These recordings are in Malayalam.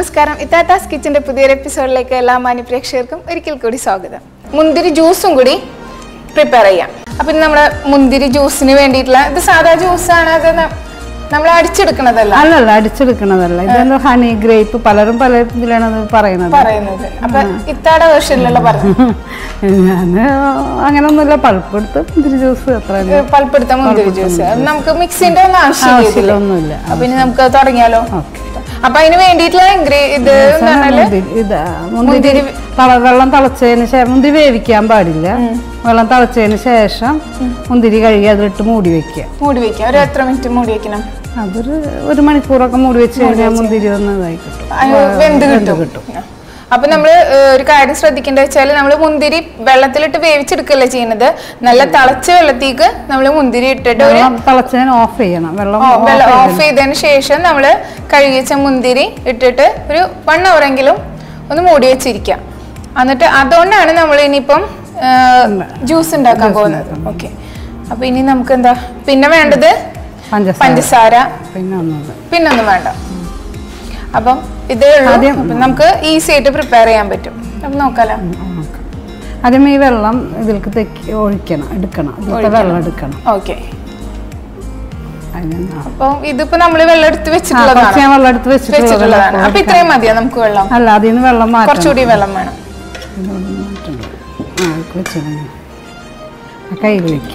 നമസ്കാരം ഇത്താത്താസ് കിച്ചന്റെ പുതിയൊരു എപ്പിസോഡിലേക്ക് എല്ലാ മാന്യ പ്രേക്ഷകർക്കും ഒരിക്കൽ കൂടി സ്വാഗതം മുന്തിരി ജ്യൂസും കൂടി പ്രിപ്പയർ ചെയ്യാം അപ്പൊ ഇന്ന് നമ്മുടെ മുന്തിരി ജ്യൂസിന് വേണ്ടിയിട്ടുള്ള ഇത് സാധാ ജ്യൂസാണ് അത് നമ്മൾ അടിച്ചെടുക്കണതല്ല അല്ലല്ല അടിച്ചെടുക്കണതല്ല ഇതെന്തോ ഹണി ഗ്രേപ്പ് പലരും പല ഇതിലാണ് അത് പറയുന്നത് പറയുന്നത് അപ്പൊ ഇത്താടെ വേർഷനിലുള്ള പറഞ്ഞു ഞാൻ അങ്ങനൊന്നുമില്ല പൾപ്പ് എടുത്ത് മുന്തിരി ജ്യൂസ് അത്ര തന്നെ. പൾപ്പെടുത്ത മുന്തിരി ജ്യൂസ് അത് നമുക്ക് മിക്സിന്റെ ഒന്നും ആവശ്യമില്ല ആവശ്യമൊന്നുമില്ല അപ്പൊ ഇനി നമുക്ക് തുടങ്ങിയാലോ ഓക്കെ അപ്പൊ അതിന് വേണ്ടിയിട്ടുള്ള ഇൻഗ്രീ ഇത് എന്ന് പറഞ്ഞാല് മുന്തിരി ഇത് മുന്തിരി തള വെള്ളം തിളച്ചതിന് ശേഷം മുന്തിരി വേവിക്കാൻ പാടില്ല വെള്ളം തിളച്ചതിന് ശേഷം മുന്തിരി കഴുകി അതിലിട്ട് മൂടി വെക്കുക മൂടി വെക്കാം ഒരു എത്ര മിനിറ്റ് മൂടി വെക്കണം അതൊരു ഒരു മണിക്കൂറൊക്കെ മൂടി വെച്ച് കഴിഞ്ഞാൽ മുന്തിരി ഒന്ന് ഇതായി കിട്ടും അത് വെന്ത് കിട്ടും അപ്പൊ നമ്മള് ഏഹ്, ഒരു കാര്യം ശ്രദ്ധിക്കേണ്ടത് വെച്ചാല് നമ്മള് മുന്തിരി വെള്ളത്തിലിട്ട് വേവിച്ചെടുക്കല്ലേ ചെയ്യുന്നത് നല്ല തിളച്ച വെള്ളത്തേക്ക് നമ്മൾ മുന്തിരി ഇട്ടിട്ട് ഒരു വെള്ളം തിളച്ചതിന് ഓഫ് ചെയ്യണം വെള്ളം ഓ, വെള്ളം ഓഫ് ചെയ്തതിന് ശേഷം നമ്മൾ കഴുകി വെച്ച മുന്തിരി ഇട്ടിട്ട് ഒരു വൺ എങ്കിലും ഒന്ന് മൂടി വെച്ചിരിക്കാം എന്നിട്ട് അതുകൊണ്ടാണ് നമ്മൾ ഇനിയിപ്പം ജ്യൂസ് ഉണ്ടാക്കാൻ പോകുന്നത് ഓക്കെ അപ്പൊ ഇനി നമുക്ക് എന്താ പിന്നെ വേണ്ടത് പഞ്ചസാര പഞ്ചസാര പിന്നെ ഒന്നത് പിന്നൊന്നും വേണ്ട അപ്പം ഇതേ ഉള്ളൂ അപ്പം നമുക്ക് ഈസി ആയിട്ട് പ്രിപ്പയർ ചെയ്യാൻ പറ്റും അപ്പം നോക്കാലോ ആദ്യം ഈ വെള്ളം ഇതിലേക്ക് തെക്കി ഒഴിക്കണം എടുക്കണം ഇതിലത്തെ വെള്ളം എടുക്കണം ഓക്കെ അതിന് അപ്പം ഇതിപ്പോ നമ്മള് വെള്ളം എടുത്ത് കുറച്ച് വെച്ചിട്ടുള്ളതാണ് ഞാൻ വെള്ളം എടുത്ത് വെച്ചിട്ടുള്ളത് വെച്ചിട്ടുള്ളതാണ് അപ്പൊ ഇത്രയും മതിയോ നമുക്ക് വെള്ളം അല്ല അതിൽ നിന്ന് വെള്ളം മാറ്റണം കുറച്ചുകൂടി വെള്ളം വേണം ഇതൊന്ന് മാറ്റണം. ആ ഇത് വെച്ചിരുന്നു ആ കയ്യിൽ വെക്ക്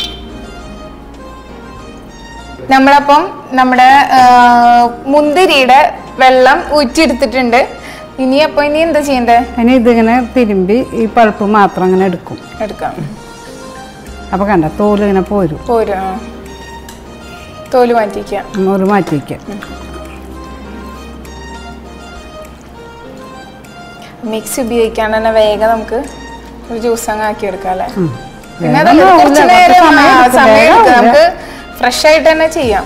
നമ്മളപ്പം നമ്മുടെ ആ, മുന്തിരിയുടെ വെള്ളം ഊറ്റിയെടുത്തിട്ടുണ്ട് ഇനി അപ്പൊ ഇനി എന്താ ചെയ്യണ്ടേ ഇനി ഇതിങ്ങനെ തിരുമ്പി ഈ പൾപ്പ് മാത്രം അങ്ങനെ എടുക്കും എടുക്കാം അപ്പൊ കണ്ട തോല് ഇങ്ങനെ പോരും പോരും ആ. തോല് മാറ്റിക്കാം ഒരു മാറ്റി വയ്ക്കാം മിക്സി ഉപയോഗിക്കാണ്ട് തന്നെ വേഗം നമുക്ക് ഒരു ജ്യൂസ് അങ്ങ് ആക്കി എടുക്കാം അല്ലേ ഉം. പിന്നെ വേഗം അതല്ല, ആവില്ല, കുറച്ച് കുറച്ച് നേരം സമയം ആ, എടുക്കും, സമയം വേഗം എടുക്കും. ആവില്ല. നമുക്ക് ഫ്രഷ് ആയിട്ട് തന്നെ ചെയ്യാം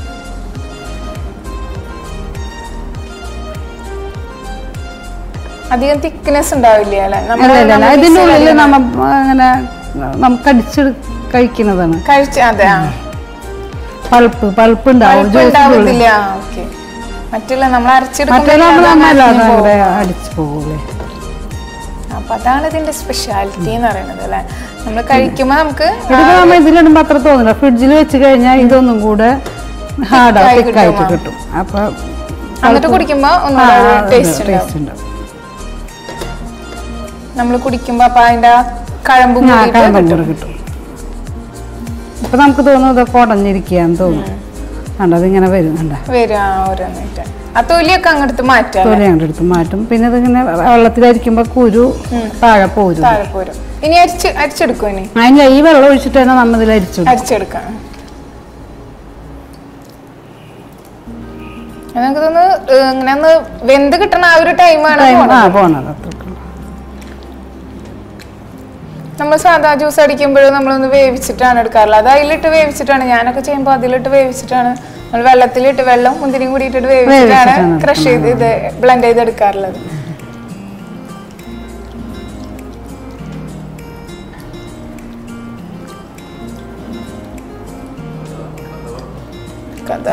അധികം തിക്നെസ് ഉണ്ടാവില്ല അല്ലെ അല്ല അല്ല അല്ല ഇതിൻ്റെ ഉള്ളിൽ നമ്മ അങ്ങനെ നമുക്ക് അടിച്ച് കഴിക്കുന്നതാണ് കഴിച്ച അതെ ആ പൾപ്പ് പൾപ്പ് ഉണ്ടാവും പഴുപ്പ് ഉണ്ടാവത്തില്ല ഓക്കെ മറ്റുള്ള നമ്മൾ മറ്റേ നമ്മൾ നമ്മളല്ലാതെ അരച്ചെടുക്കുമ്പോൾ അവിടെ അടിച്ചു പോകൂലേ അപ്പൊ അതാണ് ഇതിന്റെ സ്പെഷ്യാലിറ്റി എന്ന് പറയുന്നത് അല്ലെ നമ്മൾ കഴിക്കുമ്പോ നമുക്ക് ഇതിപ്പോ നമ്മൾ ഇതിലിടുമ്പോ അത്ര തോന്നില്ല ഫ്രിഡ്ജിൽ വെച്ച് കഴിഞ്ഞാൽ ഇതൊന്നും കൂടെ ഹാർഡ് Thick ആയി തിക്കായിട്ട് കിട്ടും, ആ. കിട്ടും അപ്പൊ എന്നിട്ട് കുടിക്കുമ്പോ ഒന്നുകൂടെ ടേസ്റ്റ് ഉണ്ടാവും ടേസ്റ്റ് ഉണ്ടാവും നമ്മൾ കുടിക്കുമ്പോ അപ്പൊ അതിന്റെ ആ കഴമ്പും ആ കൂടിയിട്ട് കമ്പം കൂടെ കിട്ടും ഇപ്പൊ നമുക്ക് തോന്നും ഇതൊക്കെ ഉടഞ്ഞിരിക്കുകയെന്ന് തോന്നും കണ്ടോ അതിങ്ങനെ വരും കണ്ട വരും ആ ഓരോന്നിട്ട് ആ തൊലിയൊക്കെ അങ്ങോട്ട് മാറ്റാം തൊലി അങ്ങോട്ട് എടുത്ത് മാറ്റും പിന്നെ ഇതിങ്ങനെ വെള്ളത്തിലരിക്കുമ്പോ കുരു താഴെ പോരും താഴെ പോരും ഇനി അരിച്ച് അരിച്ചെടുക്കും ഇനി അതിന് ഈ വെള്ളം ഒഴിച്ചിട്ട് തന്നെ നമ്മൾ ഇതിൽ അരിച്ചു അരിച്ചെടുക്കാം നമുക്ക് തോന്നുന്നു ഏഹ്, ഇങ്ങനെ ഒന്ന് വെന്ത് കിട്ടണ ആ ഒരു ടൈമാണ് ആ പോണത് അത്രയ്ക്ക് നമ്മൾ സാധാ ജ്യൂസ് അടിക്കുമ്പോഴും നമ്മളൊന്ന് വേവിച്ചിട്ടാണ് എടുക്കാറുള്ളത് അത് അതിലിട്ട് വേവിച്ചിട്ടാണ് ഞാനൊക്കെ ചെയ്യുമ്പോൾ അതിലിട്ട് വേവിച്ചിട്ടാണ് നമ്മൾ വെള്ളത്തിലിട്ട് വെള്ളം മുന്തിരിയും കൂടി ഇട്ടിട്ട് വേവിച്ചിട്ടാണ് വേവിച്ചിട്ടാണ് ക്രഷ് ചെയ്ത് ഇത് ബ്ലെൻഡ് ചെയ്ത് എടുക്കാറുള്ളത് കഥ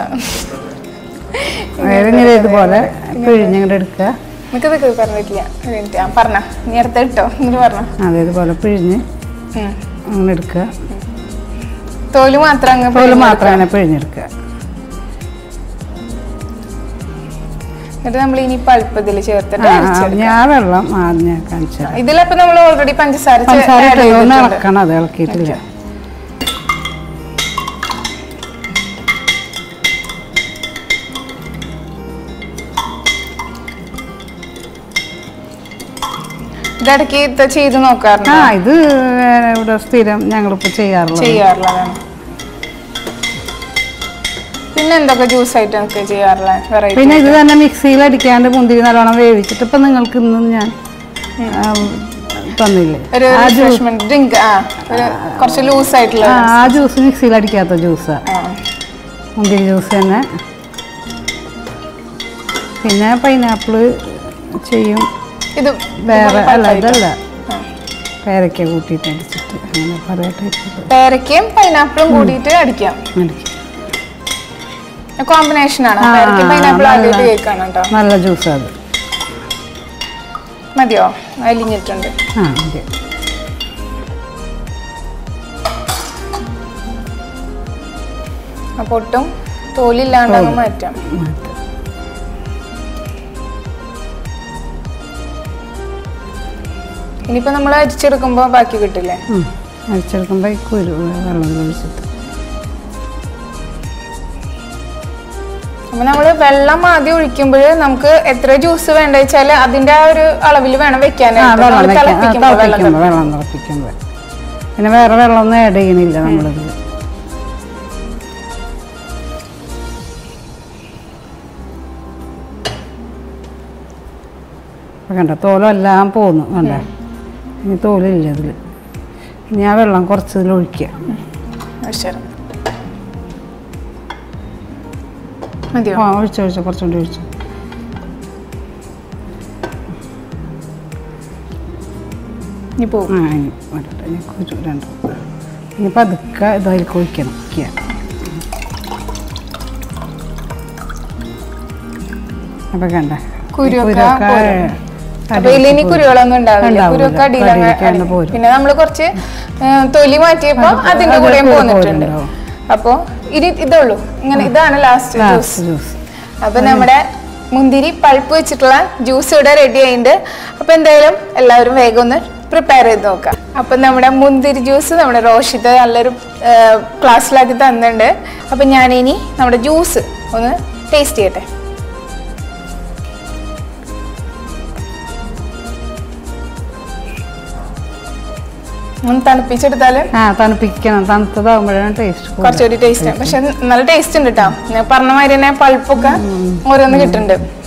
ഇങ്ങനെ ഇതുപോലെ പിഴിഞ്ഞങ്ങോട്ട് എടുക്കുക നിനക്ക് ഇത് പറഞ്ഞിട്ടില്ല ഒരു മിനിറ്റ് ഞാൻ പറഞ്ഞ നീ അടുത്ത ഇട്ടോ എന്നിട്ട് പറഞ്ഞ അതെ ഇതുപോലെ പിഴിഞ്ഞ് അങ്ങനെ എടുക്കുക തോല് മാത്രം അങ്ങ് തോല് മാത്രം അങ്ങനെ പിഴിഞ്ഞെടുക്കുക എന്നിട്ട് നമ്മൾ ഇനി പൾപ്പ് ഇതിൽ ചേർത്തിട്ട് ആ, ആ, അരിച്ചെടുക്കാം ഞാൻ വെള്ളം ആദ്യം ഞാൻ കാണിച്ചു തരാം ഇതിലപ്പോ നമ്മൾ ഓൾറെഡി പഞ്ചസാര ചേ- പഞ്ചസാര add ഇട്ടത് ഒന്ന് ചെയ്തിട്ടുണ്ട്. ഇളക്കണം അത് ഇളക്കിയിട്ടില്ല ഇതിടയ്ക്ക് ഇത് ചെയ്ത് നോക്കാറുണ്ട് ആ ഇത് ഇവിടെ സ്ഥിരം ഞങ്ങളിപ്പോൾ ചെയ്യാറുള്ളത് ചെയ്യാറുള്ളതാണ് പിന്നെ എന്തൊക്കെ ജ്യൂസ് ഐറ്റംസ് ചെയ്യാറുള്ള വെറൈറ്റി പിന്നെ ഇത് തന്നെ മിക്സിയിൽ അടിക്കാണ്ട് മുന്തിരി നല്ലോണം വേവിച്ചിട്ട് ഇപ്പം നിങ്ങൾക്ക് ഇന്ന് ഞാൻ ആ, തന്നില്ലേ ഒരു റിഫ്രഷ്മെന്റ് ഡ്രിങ്ക് ആ ഒരു കുറച്ച് ലൂസ് ആയിട്ടുള്ള ആ ആ ജ്യൂസ് മിക്സിയിൽ അടിക്കാത്ത ജ്യൂസാണ് ആ. മുന്തിരി ജ്യൂസ് തന്നെ പിന്നെ പൈനാപ്പിള് ചെയ്യും ഇത് വേറെ അല്ല ഇതല്ല പേരയ്ക്ക കൂട്ടിയിട്ട് അടിച്ചിട്ട് അങ്ങനെ പല ടൈപ്പ് പേരയ്ക്കയും പൈനാപ്പിളും കൂടിയിട്ട് അടിക്കാം അടിക്കും കോമ്പിനേഷൻ ആണ് ആ, പൈനാപ്പിൾ നല്ല- ആദ്യമായിട്ട് കേൾക്കാണ് കേട്ടോ നല്ല ജ്യൂസ് അത് മതിയോ അലിഞ്ഞിട്ടുണ്ട് ആ ഓക്കെ അപ്പൊ ഒട്ടും തോലില്ലാണ്ട് അങ്ങ് മാറ്റാം ഇനിയിപ്പോ നമ്മൾ അരിച്ചെടുക്കുമ്പോ ബാക്കി കിട്ടില്ലേ അരിച്ചെടുക്കുമ്പോൾ ഈ കുരു വെള്ളം ഒഴിച്ചിട്ട് അപ്പൊ നമ്മള് വെള്ളം ആദ്യം ഒഴിക്കുമ്പോൾ നമുക്ക് എത്ര ജ്യൂസ് വേണ്ട വെച്ചാല് അതിന്റെ ആ ഒരു അളവിൽ വേണം ആ വെക്കാനായിട്ട് വെള്ളം നമ്മള് വെക്കാൻ ആ, തിളപ്പിക്കുമ്പോ വെള്ളം തിളപ്പിക്കുമ്പോൾ വെള്ളം തിളപ്പിക്കുമ്പോൾ പിന്നെ വേറെ വെള്ളമൊന്നും ആഡ് ചെയ്യണില്ല നമ്മളിതിൽ ഇപ്പൊ കണ്ട തോലെല്ലാം പോന്നു കണ്ട ഇനി തോലില്ല ഇതിൽ ഇനി ആ വെള്ളം കുറച്ച് ഇതിൽ ഒഴിക്കുക ആ, ശരി മതിയോ ആ ഒഴിച്ചു ഒഴിച്ചു കുറച്ചുകൂടി ഒഴിച്ചു ഇനി പോകും ആ ഇനി വരട്ടെ ഇനി കുരു രണ്ട് ഇനി പതുക്കെ ഇതായിരിക്കും ഒഴിക്കണം ഒഴിക്കുക അപ്പൊ കണ്ട കുരുവൊക്കെ പോരും. അപ്പൊ ഇതിൽ ഇനി കുരുകളൊന്നും ഉണ്ടാവില്ല ഉണ്ടാവില്ല. കുരുവൊക്കെ അടിയിൽ അങ്ങ് അടിയിലേക്ക് തന്നെ അടി- പോരും. പിന്നെ നമ്മൾ കുറച്ച് ഏ, തൊലി മാറ്റിയപ്പോ അത് അതിന്റെ അത് കൂടെയും കൂടെ പോന്നിട്ടുണ്ട് പോരുന്നുണ്ടാവും. അപ്പൊ ഇനി ഇതുള്ളൂ ഇങ്ങനെ ഇതാണ് ലാസ്റ്റ് ജ്യൂസ് ലാസ്റ്റ് ജ്യൂസ് അപ്പൊ നമ്മുടെ മുന്തിരി പൾപ്പ് വെച്ചിട്ടുള്ള ജ്യൂസ് ഇവിടെ റെഡി ആയിട്ടുണ്ട് അപ്പൊ എന്തായാലും എല്ലാവരും വേഗം ഒന്ന് പ്രിപ്പയർ ചെയ്ത് നോക്കാം അപ്പൊ നമ്മുടെ മുന്തിരി ജ്യൂസ് നമ്മുടെ റോഷിത് നല്ലൊരു ക്ലാസ്സിലാക്കി തന്നിട്ടുണ്ട് അപ്പൊ ഞാനിനി നമ്മുടെ ജ്യൂസ് ഒന്ന് ടേസ്റ്റ് ചെയ്യട്ടെ ഒന്ന് തണുപ്പിച്ചെടുത്താല് ആ തണുപ്പിക്കണം തണുത്തതാകുമ്പോഴാണ് ടേസ്റ്റ് കുറച്ചുകൂടി ടേസ്റ്റ് പക്ഷെ നല്ല ടേസ്റ്റ് ഉണ്ട് കേട്ടോ ഞാൻ പറഞ്ഞ മാതിരി തന്നെ പൾപ്പൊക്കെ ഓരോന്ന് കിട്ടുന്നുണ്ട്